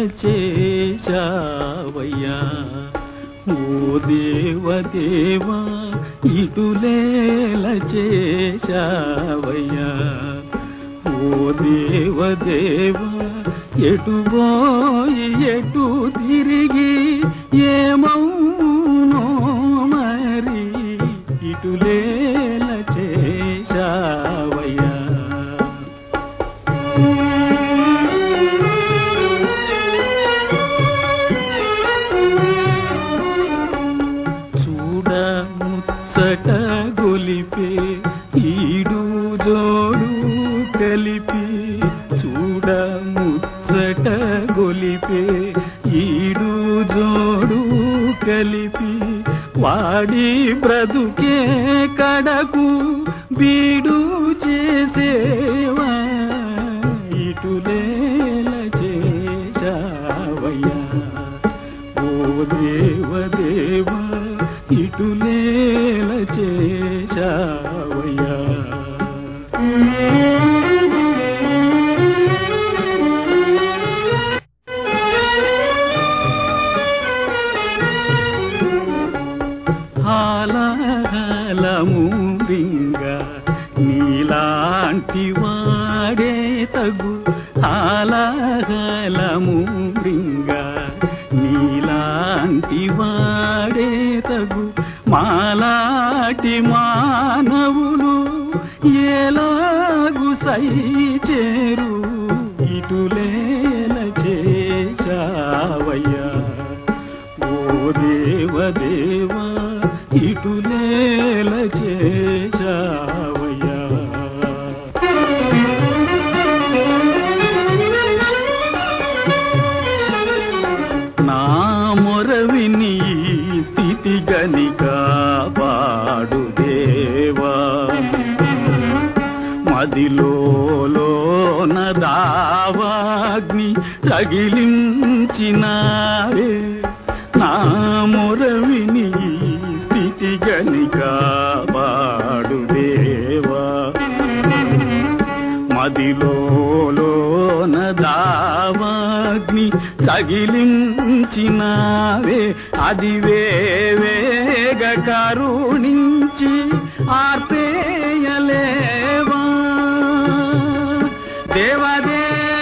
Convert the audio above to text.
చేశావయ్యా ఓ దేవదేవా ఇటులేల చేశావయ్యా ఓ దేవదేవా ఎటు పోయి ఎటు తిరిగి ఏమౌనో మరి ఇటులేల చేశావయ్యా చూడ ముచ్చట గొలిపే ఈడు జోడు కలిపి చూడ ముచ్చట గొలిపే ఈడు జోడు కలిపి వాడి బ్రతుకే కడకు బీడు చేసేవా ఇటులేల చేశావయ్యా ఓ దేవదేవ ఇటులేల చేశావయ్యా హాలము రింగ నీలాంటి వాడే తగు హాలము రింగ నీలాంటి వాడే తగు మాలాటి మానవులు ఎలాగు సైచేరు ఇటులేల చేశావయ్యా ఓ దేవదేవా ఇటులేల చేశావయ్యా నా మొరవిని ఈ స్థితి గనిక పాడు దేవా మదిలోన దావాగ్ని తగిలించినావే నా మొరవిని ఈ స్థితి గనిక పాడు దేవా మదిలోన దావాగ్ని తగిలించినావే అది వేవేగ కరుణించి ఆర్పేయలేవా దేవదేవ